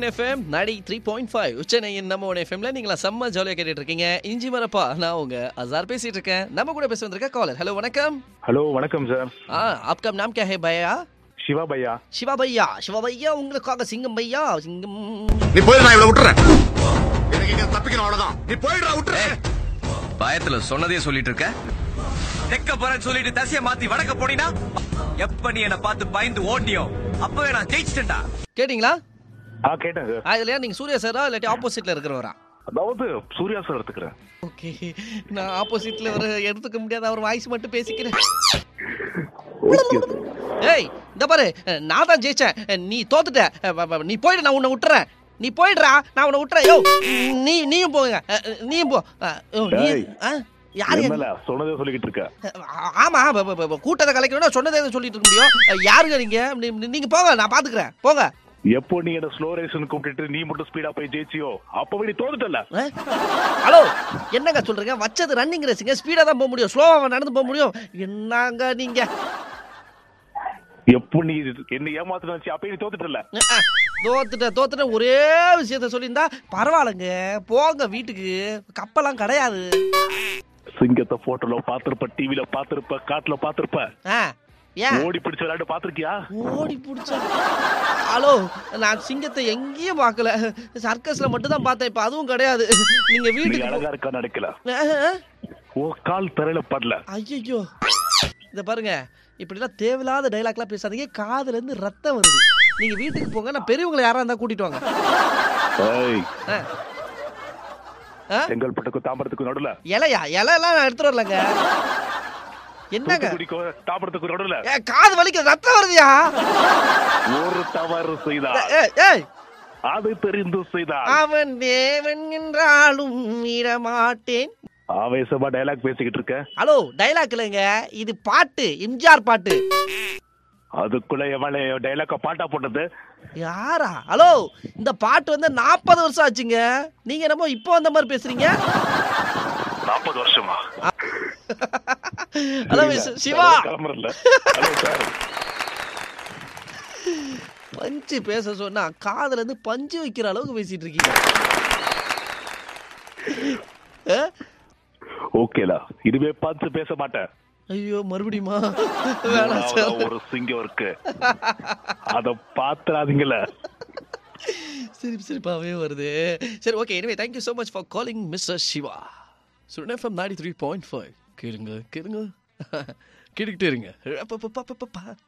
சூரியன் எஃப்எம் நடி three point five சென்னையின் நம்ம ஒன் எஃப்எம்ல நீங்களா செம்ம ஜாலியாக கேட்டுட்டு இருக்கீங்க இஞ்சி மரப்பா நான் உங்க அசார் பேசிட்டு இருக்கேன் நம்ம கூட பேச வந்திருக்க காலர் ஹலோ வணக்கம் हेलो वणकम सर ஆ आपका नाम क्या है भैया शिवा भैया சிவா பையா சிவா பையா உங்களுக்காக சிங்கம் பையா சிங்கம் நீ போயிடு நான் இவ்வளவு விட்டுறேன் எனக்கு இங்க தப்பிக்கணும் அவ்வளவுதான் நீ போயிடுறா விட்டுற பயத்துல சொன்னதே சொல்லிட்டு இருக்க தெக்க போறேன்னு சொல்லிட்டு தசைய மாத்தி வடக்க போனீனா எப்ப நீ என்ன பார்த்து பயந்து ஓடினியோ அப்பவே நான் ஜெயிச்சிட்டேன்டா கேட்டிங்களா ஆ கேட்டேன் சார் ஆ, இதுலயா நீங்க சூர்யா சாரா இல்லாட்டி ஆப்போசிட்ல இருக்கிறவரா அதாவது சூர்யா சார் எடுத்துக்கிறேன் ஓகே நான் ஆப்போசிட்ல ஒரு எடுத்துக்க முடியாத அவர் வாய்ஸ் மட்டும் பேசிக்கிறேன் ஓகே ஏய் இந்த பாரு நான் தான் ஜெயிச்சேன் நீ தோத்துட்ட வ- வ- நீ போயிடு நான் உன்னை விட்டுறேன் நீ போயிடுறா நான் உன்னை விட்டுறேன் யோ நீ நீயும் போங்க நீயும் போ அஹ், யோ, நீ ஏய். ஆ, யாரு என்னல சொன்னதே சொல்லிக்கிட்டு இருக்க ஆ- ஆமா ப- ப- ப- கூட்டத்தை கலைக்கணும்னா சொன்னதே எதுவும் சொல்லிட்டு இருக்க முடியும் அஹ், யாருங்க நீங்க நீ- நீ- நீங்க போங்க நான் பாத்துக்கிறேன் போங்க எப்போ நீ என்ன ஸ்லோ ரேஷன் கூப்பிட்டுட்டு நீ மட்டும் ஸ்பீடா போய் ஜெயிச்சியோ அப்பவே நீ தோத்துட்டல அஹ்? ஹலோ என்னங்க சொல்றீங்க வச்சது ரன்னிங் ரேஸுங்க ஸ்பீடா தான் போக முடியும் ஸ்லோவா நடந்து போக முடியும் என்னங்க நீங்க எப்போ நீ என்ன ஏமாத்து நினைச்சு அப்பவே நீ தோத்துட்டல அஹ், தோத்துட்டேன் தோத்துட்டேன் ஒரே விஷயத்த சொல்லியிருந்தா பரவாயில்லைங்க போங்க வீட்டுக்கு கப்பெல்லாம் கிடையாது சிங்கத்தை போட்டோல பாத்திருப்ப டிவில பாத்திருப்ப காட்டுல பாத்திருப்ப ஆ ஏன் ஓடி பிடிச்ச விளையாட்டு பாத்திருக்கியா ஓடி பிடிச்ச ஹலோ நான் சிங்கத்தை எங்கேயும் பார்க்கல சர்க்கஸ்ல மட்டும் தான் பார்த்தேன் இப்ப அதுவும் கிடையாது நீங்க நீ வீட்டுக்கு அழகா இருக்கா நடக்கல போ- ஓ கால் தரையில படல ஐயோ இத பாருங்க இப்படிலாம் தேவையில்லாத டைலாக்லாம் பேசாதீங்க காதுல இருந்து ரத்தம் வருது நீங்க வீட்டுக்கு போங்க நான் பெரியவங்களை யாரா இருந்தா கூட்டிட்டு வாங்க ஏய் ஆ. ஆ? செங்கல்பட்டுக்கும் தாம்பரத்துக்கும் நடுல இலையா இலை எல்லாம் நான் எடுத்துட்டு வரலங்க என்னங்க தூத்துக்குடிக்கும் தாம்பரத்துக்கும் நடுல ஏ, காது வலிக்குது ரத்தம் வருதுயா ஒரு தவறு செய்தா ஏய், ஏய் அது தெரிந்து செய்தா அவன் தேவன் என்றாலும் விடமாட்டேன் ஆவேசமா டயலாக் பேசிக்கிட்டு இருக்க ஹலோ டைலாக் இல்லைங்க இது பாட்டு எம்ஜிஆர் பாட்டு அதுக்குள்ள எவளே டைலாக்க பாட்டா போட்டது யாரா ஹலோ இந்த பாட்டு வந்து நாற்பது வருஷம் ஆச்சுங்க நீங்க என்னமோ இப்போ வந்த மாதிரி பேசுறீங்க நாற்பது வருஷமா ஹலோ மிஸ் சிவா கிளம்புறல ஹலோ சார் பஞ்சு பேச சொன்னா காதுல இருந்து பஞ்சு வைக்கிற அளவுக்கு பேசிட்டு இருக்கீங்க ஆ? ஓகேலா இனிமே பார்த்து பேச மாட்டேன் ஐயோ மறுபடியுமா வேணாம் சார் மூணாவதா ஒரு சிங்கம் இருக்கு அத பாத்துறாதீங்கள சிரிப்பு சிரிப்பாகவே வருது சரி ஓகே எனவே thank you so much for calling mister Siva சுடன் எஃப்எம் நாடி த்ரீ பாயிண்ட் ஃபைவ் கேளுங்க கேளுங்க கேட்டுக்கிட்டே இருங்க அப்பப்பப்பப்பப்பா.